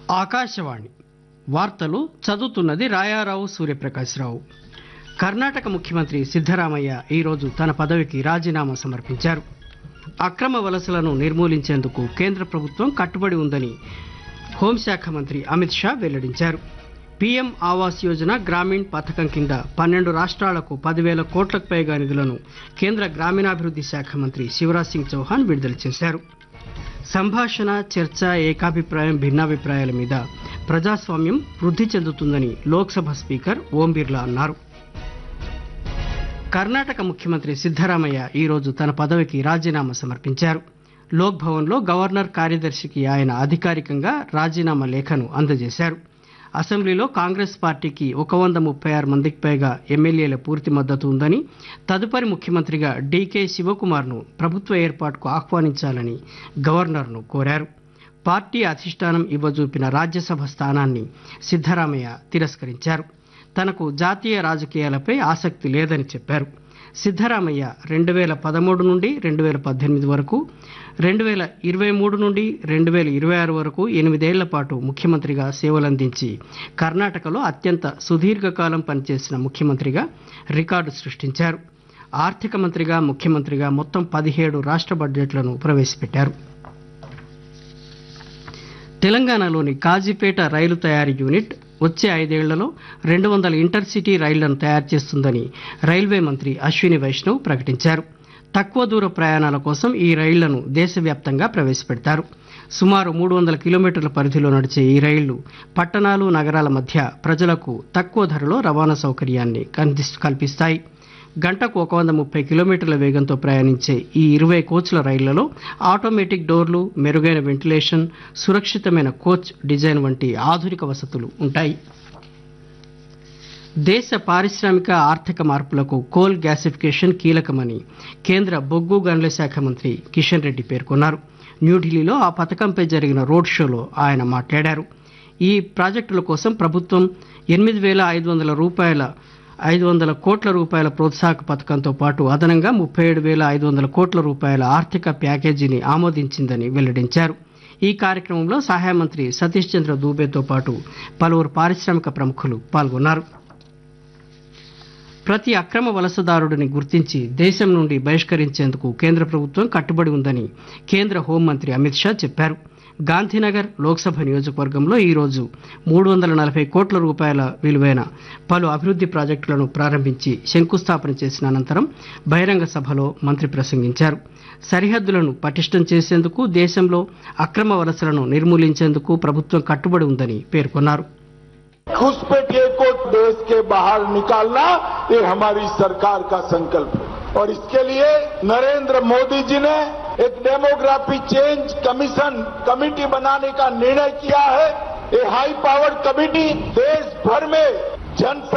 ఆకాశవాణి వార్తలు చదువుతున్నది రాయారావు సూర్యప్రకాశ్రావు కర్ణాటక ముఖ్యమంత్రి సిద్దరామయ్య ఈరోజు తన పదవికి రాజీనామా సమర్పించారు అక్రమ వలసలను నిర్మూలించేందుకు కేంద్ర ప్రభుత్వం కట్టుబడి ఉందని హోంశాఖ మంత్రి అమిత్ షా వెల్లడించారు పీఎం ఆవాస్ యోజన గ్రామీణ్ పథకం కింద పన్నెండు రాష్ట్రాలకు పదివేల కోట్లకు పైగా నిధులను కేంద్ర గ్రామీణాభివృద్ధి శాఖ మంత్రి శివరాజ్ సింగ్ చౌహాన్ విడుదల చేశారు సంభాషణ చర్చ ఏకాభిప్రాయం భిన్నాభిప్రాయాల మీద ప్రజాస్వామ్యం వృద్ధి చెందుతుందని లోక్సభ స్పీకర్ ఓం బిర్లా అన్నారు కర్ణాటక ముఖ్యమంత్రి సిద్దరామయ్య ఈరోజు తన పదవికి రాజీనామా సమర్పించారు లోక్ భవన్లో గవర్నర్ కార్యదర్శికి ఆయన అధికారికంగా రాజీనామా లేఖను అందజేశారు అసెంబ్లీలో కాంగ్రెస్ పార్టీకి ఒక వంద ముప్పై ఆరు మందికి పైగా ఎమ్మెల్యేల పూర్తి మద్దతు ఉందని తదుపరి ముఖ్యమంత్రిగా డీకే శివకుమార్ను ప్రభుత్వ ఏర్పాటుకు ఆహ్వానించాలని గవర్నర్ను కోరారు పార్టీ అధిష్టానం ఇవ్వజూపిన రాజ్యసభ స్థానాన్ని సిద్దరామయ్య తిరస్కరించారు తనకు జాతీయ రాజకీయాలపై ఆసక్తి లేదని చెప్పారు సిద్దరామయ్య రెండు వేల పదమూడు నుండి రెండు వేల పద్దెనిమిది వరకు రెండు వేల ఇరవై మూడు నుండి రెండు వేల ఇరవై ఆరు వరకు ఎనిమిదేళ్ల పాటు ముఖ్యమంత్రిగా సేవలందించి కర్ణాటకలో అత్యంత సుదీర్ఘకాలం పనిచేసిన ముఖ్యమంత్రిగా రికార్డు సృష్టించారు ఆర్థిక మంత్రిగా ముఖ్యమంత్రిగా మొత్తం పదిహేడు రాష్ట్ర బడ్జెట్లను ప్రవేశపెట్టారు తెలంగాణలోని కాజీపేట రైలు తయారీ యూనిట్ వచ్చే ఐదేళ్లలో రెండు వందల ఇంటర్సిటీ రైళ్లను తయారు చేస్తుందని రైల్వే మంత్రి అశ్విని వైష్ణవ్ ప్రకటించారు తక్కువ దూర ప్రయాణాల కోసం ఈ రైళ్లను దేశవ్యాప్తంగా ప్రవేశపెడతారు సుమారు మూడు వందల కిలోమీటర్ల పరిధిలో నడిచే ఈ రైళ్లు పట్టణాలు నగరాల మధ్య ప్రజలకు తక్కువ ధరలో రవాణా సౌకర్యాన్ని కందిస్- కల్పిస్తాయి గంటకు ఒక వంద ముప్పై కిలోమీటర్ల వేగంతో ప్రయాణించే ఈ ఇరవై కోచ్ల రైళ్లలో ఆటోమేటిక్ డోర్లు మెరుగైన వెంటిలేషన్ సురక్షితమైన కోచ్ డిజైన్ వంటి ఆధునిక వసతులు ఉంటాయి దేశ పారిశ్రామిక ఆర్థిక మార్పులకు కోల్ గ్యాసిఫికేషన్ కీలకమని కేంద్ర బొగ్గు గనుల శాఖ మంత్రి కిషన్ రెడ్డి పేర్కొన్నారు న్యూఢిల్లీలో ఆ పథకంపై జరిగిన రోడ్ షోలో ఆయన మాట్లాడారు ఈ ప్రాజెక్టుల కోసం ప్రభుత్వం ఎనిమిది వేల ఐదు వందల రూపాయల ఐదు వందల కోట్ల రూపాయల ప్రోత్సాహక పథకంతో పాటు అదనంగా ముప్పై ఏడు వేల ఐదు వందల కోట్ల రూపాయల ఆర్థిక ప్యాకేజీని ఆమోదించిందని వెల్లడించారు ఈ కార్యక్రమంలో సహాయ మంత్రి సతీష్ చంద్ర దూబేతో పాటు పలువురు పారిశ్రామిక ప్రముఖులు పాల్గొన్నారు ప్రతి అక్రమ వలసదారుడిని గుర్తించి దేశం నుండి బహిష్కరించేందుకు కేంద్ర ప్రభుత్వం కట్టుబడి ఉందని కేంద్ర హోంమంత్రి అమిత్ షా చెప్పారు గాంధీనగర్ లోక్సభ నియోజకవర్గంలో ఈరోజు మూడు వందల నలభై కోట్ల రూపాయల విలువైన పలు అభివృద్ధి ప్రాజెక్టులను ప్రారంభించి శంకుస్థాపన చేసిన అనంతరం బహిరంగ సభలో మంత్రి ప్రసంగించారు సరిహద్దులను పటిష్టం చేసేందుకు దేశంలో అక్రమ వలసలను నిర్మూలించేందుకు ప్రభుత్వం కట్టుబడి ఉందని పేర్కొన్నారు घुसपैठिए को देश के बाहर निकालना ये हमारी सरकार का संकल्प है और इसके लिए नरेंद्र मोदी जी ने एक डेमोग्राफी चेंज कमीशन कमेटी बनाने का निर्णय किया है ये हाई पावर्ड कमेटी देश भर में जन